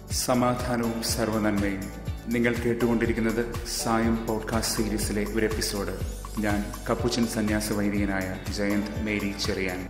സമാധാനവും സർവനന്മയും നിങ്ങൾ കേട്ടുകൊണ്ടിരിക്കുന്നത് സായം പോഡ്കാസ്റ്റ് സീരീസിലെ ഒരു എപ്പിസോഡ് ഞാൻ കപ്പുച്ചൻ സന്യാസ വൈദികനായ ജയന്ത് മേരി ചെറിയാൻ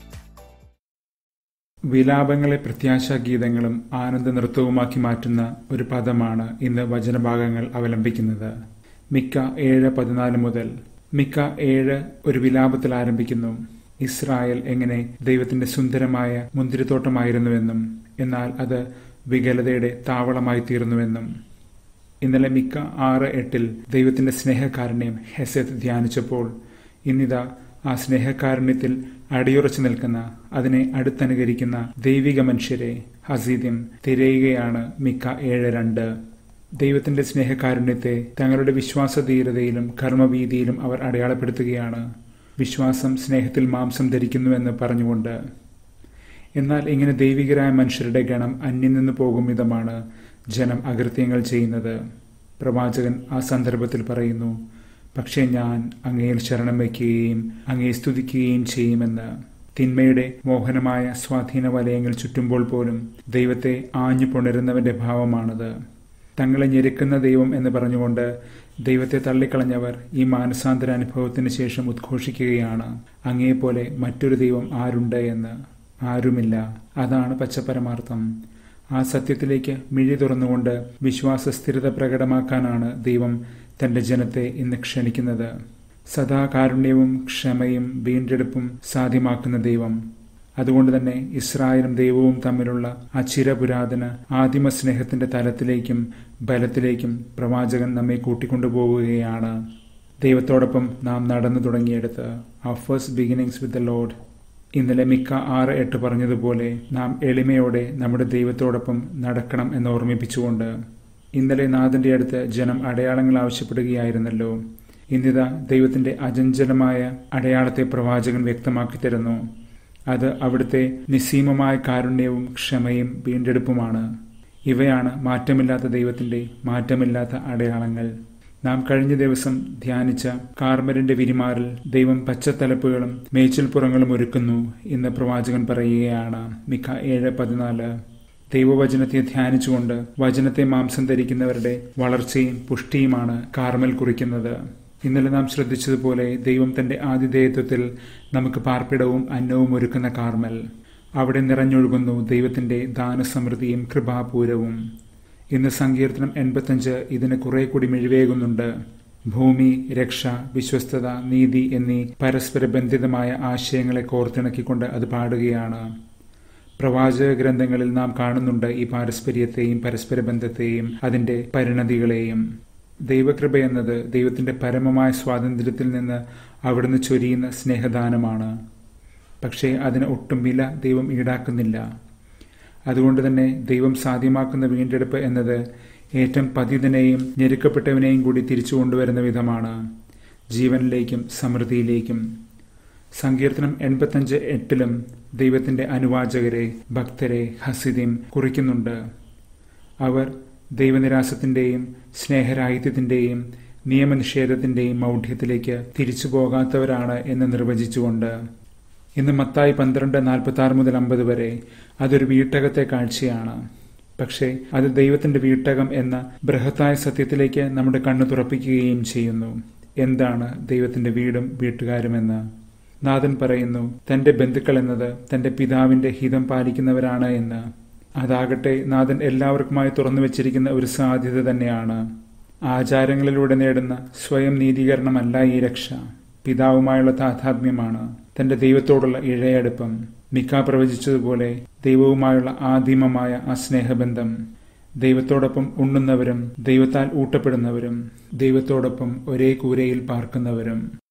വിലാപങ്ങളെ പ്രത്യാശാഗീതങ്ങളും ആനന്ദ നൃത്തവുമാക്കി മാറ്റുന്ന ഒരു പദമാണ് ഇന്ന് വചനഭാഗങ്ങൾ അവലംബിക്കുന്നത് മിക്ക ഏഴ് പതിനാല് മുതൽ മിക്ക ഏഴ് ഒരു വിലാപത്തിൽ ആരംഭിക്കുന്നു ഇസ്രായേൽ എങ്ങനെ ദൈവത്തിന്റെ സുന്ദരമായ മുന്തിരിത്തോട്ടമായിരുന്നുവെന്നും എന്നാൽ അത് വികലതയുടെ താവളമായി തീർന്നുവെന്നും ഇന്നലെ മിക്ക ആറ് എട്ടിൽ ദൈവത്തിന്റെ സ്നേഹകാരുണ്യം ഹെസത്ത് ധ്യാനിച്ചപ്പോൾ ഇന്നിതാ ആ സ്നേഹകാരുണ്യത്തിൽ അടിയുറച്ചു നിൽക്കുന്ന അതിനെ അടുത്തനുകരിക്കുന്ന ദൈവിക മനുഷ്യരെ ഹസീദ്യം തിരയുകയാണ് മിക്ക ഏഴ് രണ്ട് ദൈവത്തിന്റെ സ്നേഹകാരുണ്യത്തെ തങ്ങളുടെ വിശ്വാസധീരതയിലും കർമ്മവീതിയിലും അവർ അടയാളപ്പെടുത്തുകയാണ് വിശ്വാസം സ്നേഹത്തിൽ മാംസം ധരിക്കുന്നുവെന്ന് പറഞ്ഞുകൊണ്ട് എന്നാൽ ഇങ്ങനെ ദൈവികരായ മനുഷ്യരുടെ ഗണം അന്യം നിന്ന് പോകും വിധമാണ് ജനം അകൃത്യങ്ങൾ ചെയ്യുന്നത് പ്രവാചകൻ ആ സന്ദർഭത്തിൽ പറയുന്നു പക്ഷേ ഞാൻ അങ്ങയിൽ ശരണം വയ്ക്കുകയും അങ്ങയെ സ്തുതിക്കുകയും ചെയ്യുമെന്ന് തിന്മയുടെ മോഹനമായ സ്വാധീന വലയങ്ങൾ ചുറ്റുമ്പോൾ പോലും ദൈവത്തെ ആഞ്ഞു പുണരുന്നവന്റെ ഭാവമാണത് തങ്ങളെ ഞെരുക്കുന്ന ദൈവം എന്ന് പറഞ്ഞുകൊണ്ട് ദൈവത്തെ തള്ളിക്കളഞ്ഞവർ ഈ മാനസാന്തര അനുഭവത്തിന് ശേഷം ഉദ്ഘോഷിക്കുകയാണ് അങ്ങേപോലെ മറ്റൊരു ദൈവം ആരുണ്ട് എന്ന് ആരുമില്ല അതാണ് പച്ചപരമാർത്ഥം ആ സത്യത്തിലേക്ക് മിഴി തുറന്നുകൊണ്ട് വിശ്വാസ സ്ഥിരത പ്രകടമാക്കാനാണ് ദൈവം തന്റെ ജനത്തെ ഇന്ന് ക്ഷണിക്കുന്നത് സദാ കാരുണ്യവും ക്ഷമയും വീണ്ടെടുപ്പും സാധ്യമാക്കുന്ന ദൈവം അതുകൊണ്ട് തന്നെ ഇസ്രായേലും ദൈവവും തമ്മിലുള്ള ആ ചിരപുരാതന ആദിമ സ്നേഹത്തിന്റെ തലത്തിലേക്കും ബലത്തിലേക്കും പ്രവാചകൻ നമ്മെ കൂട്ടിക്കൊണ്ടുപോവുകയാണ് ദൈവത്തോടൊപ്പം നാം നടന്നു തുടങ്ങിയെടുത്ത് ആ first beginnings with the lord ഇന്നലെ മിക്ക ആറ് എട്ട് പറഞ്ഞതുപോലെ നാം എളിമയോടെ നമ്മുടെ ദൈവത്തോടൊപ്പം നടക്കണം എന്ന് ഓർമ്മിപ്പിച്ചുകൊണ്ട് ഇന്നലെ നാഥന്റെ അടുത്ത് ജനം അടയാളങ്ങൾ ആവശ്യപ്പെടുകയായിരുന്നല്ലോ ഇന്നിതാ ദൈവത്തിന്റെ അചഞ്ചലമായ അടയാളത്തെ പ്രവാചകൻ വ്യക്തമാക്കി തരുന്നു അത് അവിടുത്തെ നിസ്സീമമായ കാരുണ്യവും ക്ഷമയും വീണ്ടെടുപ്പുമാണ് ഇവയാണ് മാറ്റമില്ലാത്ത ദൈവത്തിന്റെ മാറ്റമില്ലാത്ത അടയാളങ്ങൾ നാം കഴിഞ്ഞ ദിവസം ധ്യാനിച്ച കാർമലിന്റെ വിരിമാറിൽ ദൈവം പച്ചത്തലപ്പുകളും മേച്ചിൽപ്പുറങ്ങളും ഒരുക്കുന്നു എന്ന് പ്രവാചകൻ പറയുകയാണ് മിക്ക ഏഴ് പതിനാല് ദൈവവചനത്തെ ധ്യാനിച്ചുകൊണ്ട് വചനത്തെ മാംസം ധരിക്കുന്നവരുടെ വളർച്ചയും പുഷ്ടിയുമാണ് കാർമൽ കുറിക്കുന്നത് ഇന്നലെ നാം ശ്രദ്ധിച്ചതുപോലെ ദൈവം തന്റെ ആതിഥേയത്വത്തിൽ നമുക്ക് പാർപ്പിടവും അന്നവും ഒരുക്കുന്ന കാർമൽ അവിടെ നിറഞ്ഞൊഴുകുന്നു ദൈവത്തിന്റെ ദാനസമൃദ്ധിയും കൃപാപൂരവും ഇന്ന് സങ്കീർത്തനം എൺപത്തഞ്ച് ഇതിന് കുറെ കൂടി മിഴിവേകുന്നുണ്ട് ഭൂമി രക്ഷ വിശ്വസ്തത നീതി എന്നീ പരസ്പര ബന്ധിതമായ ആശയങ്ങളെ കോർത്തിണക്കിക്കൊണ്ട് അത് പാടുകയാണ് പ്രവാചക ഗ്രന്ഥങ്ങളിൽ നാം കാണുന്നുണ്ട് ഈ പാരസ്പര്യത്തെയും പരസ്പര ബന്ധത്തെയും അതിന്റെ പരിണതികളെയും ദൈവകൃപ എന്നത് ദൈവത്തിന്റെ പരമമായ സ്വാതന്ത്ര്യത്തിൽ നിന്ന് അവിടുന്ന് ചൊരിയുന്ന സ്നേഹദാനമാണ് പക്ഷേ അതിന് ഒട്ടും വില ദൈവം ഈടാക്കുന്നില്ല അതുകൊണ്ട് തന്നെ ദൈവം സാധ്യമാക്കുന്ന വീണ്ടെടുപ്പ് എന്നത് ഏറ്റവും പതിതനെയും ഞെരുക്കപ്പെട്ടവനെയും കൂടി തിരിച്ചു കൊണ്ടുവരുന്ന വിധമാണ് ജീവനിലേക്കും സമൃദ്ധിയിലേക്കും സങ്കീർത്തനം എൺപത്തഞ്ച് എട്ടിലും ദൈവത്തിന്റെ അനുവാചകരെ ഭക്തരെ ഹസിദ്യം കുറിക്കുന്നുണ്ട് അവർ ദൈവനിരാസത്തിന്റെയും സ്നേഹരാഹിത്യത്തിന്റെയും നിയമനിഷേധത്തിന്റെയും മൗഢ്യത്തിലേക്ക് തിരിച്ചു പോകാത്തവരാണ് എന്ന് നിർവചിച്ചുകൊണ്ട് ഇന്ന് മത്തായി പന്ത്രണ്ട് നാൽപ്പത്തി ആറ് മുതൽ അമ്പത് വരെ അതൊരു വീട്ടകത്തെ കാഴ്ചയാണ് പക്ഷേ അത് ദൈവത്തിന്റെ വീട്ടകം എന്ന ബൃഹത്തായ സത്യത്തിലേക്ക് നമ്മുടെ കണ്ണു തുറപ്പിക്കുകയും ചെയ്യുന്നു എന്താണ് ദൈവത്തിന്റെ വീടും വീട്ടുകാരുമെന്ന് നാഥൻ പറയുന്നു തന്റെ ബന്ധുക്കൾ എന്നത് തന്റെ പിതാവിന്റെ ഹിതം പാലിക്കുന്നവരാണ് എന്ന് അതാകട്ടെ നാഥൻ എല്ലാവർക്കുമായി തുറന്നു വെച്ചിരിക്കുന്ന ഒരു സാധ്യത തന്നെയാണ് ആചാരങ്ങളിലൂടെ നേടുന്ന സ്വയം നീതീകരണമല്ല ഈ രക്ഷ പിതാവുമായുള്ള താതാത്മ്യമാണ് തന്റെ ദൈവത്തോടുള്ള ഇഴയടുപ്പം മിക്ക പ്രവചിച്ചതുപോലെ ദൈവവുമായുള്ള ആദിമമായ ആ സ്നേഹബന്ധം ദൈവത്തോടൊപ്പം ഉണ്ണുന്നവരും ദൈവത്താൽ ഊട്ടപ്പെടുന്നവരും ദൈവത്തോടൊപ്പം ഒരേ കൂരയിൽ പാർക്കുന്നവരും